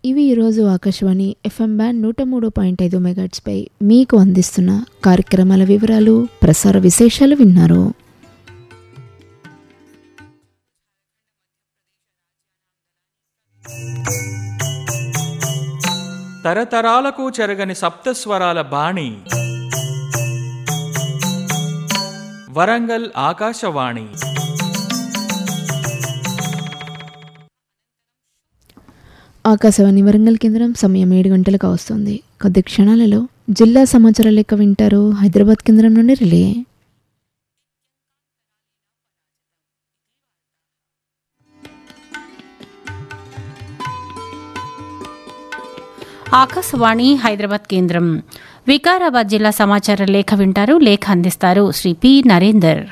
ఇవి ఈరోజు Akashvani FM band నూట మూడు పాయింట్ ఐదు మెగాట్స్పై మీకు అందిస్తున్న కార్యక్రమాల వివరాలు ప్రసార విశేషాలు విన్నారు తరతరాలకు చెరగని సప్తస్వరాల బాణి వరంగల్ ఆకాశవాణి ఆకాశవాణి వరంగల్ కేంద్రం సమయం ఏడు గంటలకు వస్తుంది కొద్ది క్షణాలలో జిల్లా సమాచార లెక్క వింటారు హైదరాబాద్ కేంద్రం నుండి రిలే ఆకాశవాణి హైదరాబాద్ కేంద్రం వికారాబాద్ జిల్లా సమాచార లేఖ వింటారు లేఖ అందిస్తారు శ్రీ పి నరేందర్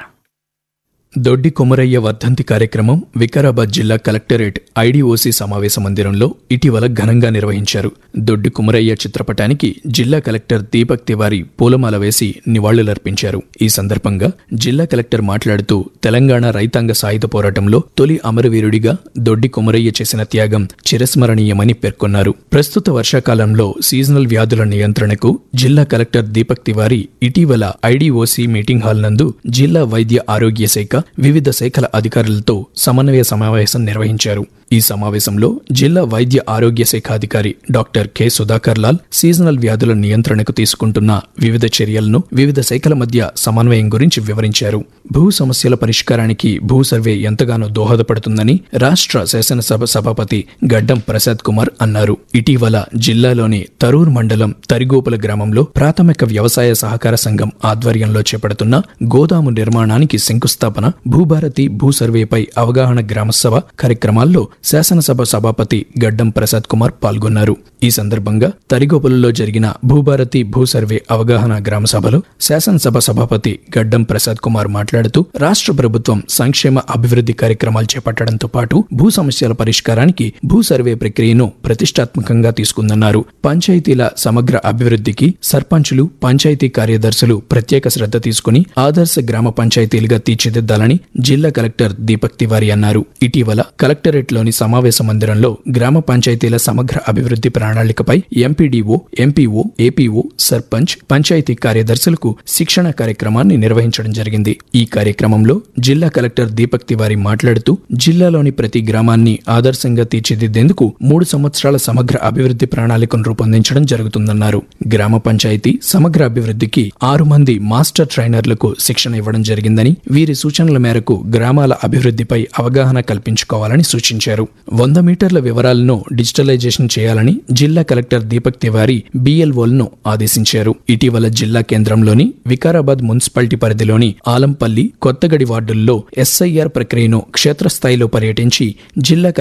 దొడ్డి కొమరయ్య వర్ధంతి కార్యక్రమం వికారాబాద్ జిల్లా కలెక్టరేట్ ఐడీఓసీ సమావేశ మందిరంలో ఇటీవల ఘనంగా నిర్వహించారు దొడ్డి కొమరయ్య చిత్రపటానికి జిల్లా కలెక్టర్ దీపక్ తివారీ పూలమాల వేసి నివాళులర్పించారు ఈ సందర్భంగా జిల్లా కలెక్టర్ మాట్లాడుతూ తెలంగాణ రైతాంగ సాయుధ పోరాటంలో తొలి అమరవీరుడిగా దొడ్డి కొమరయ్య చేసిన త్యాగం చిరస్మరణీయమని పేర్కొన్నారు ప్రస్తుత వర్షాకాలంలో సీజనల్ వ్యాధుల నియంత్రణకు జిల్లా కలెక్టర్ దీపక్ తివారీ ఇటీవల ఐడీఓసీ మీటింగ్ హాల్ నందు జిల్లా వైద్య ఆరోగ్య శాఖ వివిధ శాఖల అధికారులతో సమన్వయ సమావేశం నిర్వహించారు ఈ సమావేశంలో జిల్లా వైద్య ఆరోగ్య శాఖ అధికారి doctor K Sudhakar Lal seasonal వ్యాధుల నియంత్రణకు తీసుకుంటున్న వివిధ చర్యలను వివిధ శాఖల మధ్య సమన్వయం గురించి వివరించారు భూ సమస్యల పరిష్కారానికి భూ సర్వే ఎంతగానో దోహదపడుతుందని రాష్ట్ర శాసనసభ సభాపతి గడ్డం ప్రసాద్ కుమార్ అన్నారు ఇటీవల జిల్లాలోని తరూర్ మండలం తరిగోపుల గ్రామంలో ప్రాథమిక వ్యవసాయ సహకార సంఘం ఆధ్వర్యంలో చేపడుతున్న గోదాము నిర్మాణానికి శంకుస్థాపన భూభారతి భూ సర్వేపై అవగాహన గ్రామసభ కార్యక్రమాల్లో శాసనసభ సభాపతి గడ్డం ప్రసాద్ కుమార్ పాల్గొన్నారు ఈ సందర్భంగా తరిగోపులలో జరిగిన భూభారతి భూ సర్వే అవగాహన గ్రామ సభలో శాసనసభ సభాపతి గడ్డం ప్రసాద్ కుమార్ మాట్లాడుతూ రాష్ట్ర ప్రభుత్వం సంక్షేమ అభివృద్ధి కార్యక్రమాలు చేపట్టడంతో పాటు భూ సమస్యల పరిష్కారానికి భూ సర్వే ప్రక్రియను ప్రతిష్టాత్మకంగా తీసుకుందన్నారు పంచాయతీల సమగ్ర అభివృద్ధికి సర్పంచులు పంచాయతీ కార్యదర్శులు ప్రత్యేక శ్రద్ధ తీసుకుని ఆదర్శ గ్రామ పంచాయతీలుగా తీర్చిదిద్దాలని జిల్లా కలెక్టర్ దీపక్ తివారీ అన్నారు ఇటీవల కలెక్టరేట్లోని సమావేశ మందిరంలో గ్రామ పంచాయతీల సమగ్ర అభివృద్ధి ప్రణాళికపై MPDO MPO APO sarpanch panchayat కార్యదర్శులకు శిక్షణ కార్యక్రమాన్ని నిర్వహించడం జరిగింది ఈ కార్యక్రమంలో జిల్లా కలెక్టర్ దీపక్ తివారీ మాట్లాడుతూ జిల్లాలోని ప్రతి గ్రామాన్ని ఆదర్శంగా తీర్చిదిద్దేందుకు మూడు సంవత్సరాల సమగ్ర అభివృద్ధి ప్రణాళికను రూపొందించడం జరుగుతుందన్నారు గ్రామ పంచాయతీ సమగ్ర అభివృద్ధికి ఆరు మంది మాస్టర్ ట్రైనర్లకు శిక్షణ ఇవ్వడం జరిగిందని వీరి సూచనల మేరకు గ్రామాల అభివృద్ధిపై అవగాహన కల్పించుకోవాలని సూచించారు వంద మీటర్ల వివరాలను డిజిటలైజేషన్ చేయాలని జిల్లా కలెక్టర్ దీపక్ తివారీ బిఎల్ఓలను ఆదేశించారు ఇటీవల జిల్లా కేంద్రంలోని వికారాబాద్ మున్సిపాలిటీ పరిధిలోని ఆలంపల్లి కొత్తగడి వార్డుల్లో ఎస్ఐఆర్ ప్రక్రియను క్షేత్రస్థాయిలో పర్యటించి జిల్లా